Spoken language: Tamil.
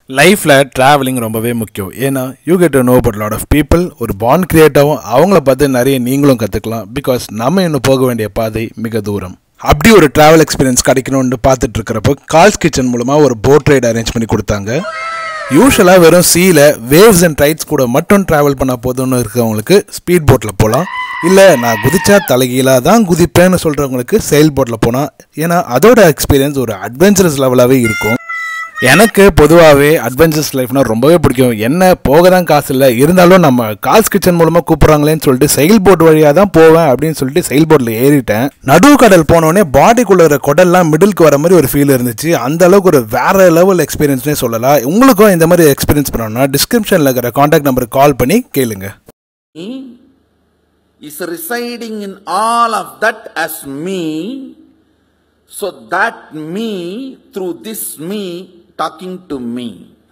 லைஃப்பில் ட்ராவலிங் ரொம்பவே முக்கியம் ஏன்னா you get no but lot of people ஒரு பாண்ட் கிரியேட்டாகவும் அவங்கள பார்த்து நிறைய நீங்களும் கற்றுக்கலாம் பிகாஸ் நம்ம இன்னும் போக வேண்டிய பாதை மிக தூரம் அப்படி ஒரு ட்ராவல் எக்ஸ்பீரியன்ஸ் கிடைக்கணும்னு பார்த்துட்டு இருக்கிறப்போ கால்ஸ் கிச்சன் மூலமாக ஒரு போட் ரைடு அரேஞ்ச் பண்ணி கொடுத்தாங்க யூஸ்வலாக வெறும் சீல வேவ்ஸ் அண்ட் ரைட்ஸ் கூட மட்டும் ட்ராவல் பண்ண போதும்னு இருக்கிறவங்களுக்கு ஸ்பீட் போட்டில் போகலாம் இல்லை நான் குதிச்சா தலைகீழாக தான் குதிப்பேன்னு சொல்கிறவங்களுக்கு செயில் போட்டில் போனால் ஏன்னா அதோட எக்ஸ்பீரியன்ஸ் ஒரு அட்வென்ச்சரஸ் லெவலாகவே இருக்கும் எனக்கு பொதுவாகவே அட்வென்ச்சர்ஸ் லைஃப்னா ரொம்பவே பிடிக்கும் என்ன போக தான் காசு இல்லை இருந்தாலும் நம்ம கால்ஸ் கிச்சன் மூலமாக கூப்பிட்றாங்களேன்னு சொல்லிட்டு செயல் போட் வழியாக தான் போவேன் அப்படின்னு சொல்லிட்டு செயல் போட்டில் ஏறிட்டேன் நடுவு கடல் போனோடனே பாடிக்குள்ள இருக்கிற குடல்லாம் மிடிலுக்கு வர மாதிரி ஒரு ஃபீல் இருந்துச்சு அந்த அளவுக்கு ஒரு வேற லெவல் எக்ஸ்பீரியன்ஸ்னே சொல்லலாம் உங்களுக்கும் இந்த மாதிரி எக்ஸ்பீரியன்ஸ் பண்ணணும்னா டிஸ்கிரிப்ஷனில் இருக்கிற காண்டாக்ட் நம்பருக்கு கால் பண்ணி கேளுங்க is residing in all of that as me, so that me, through this me, talking to me.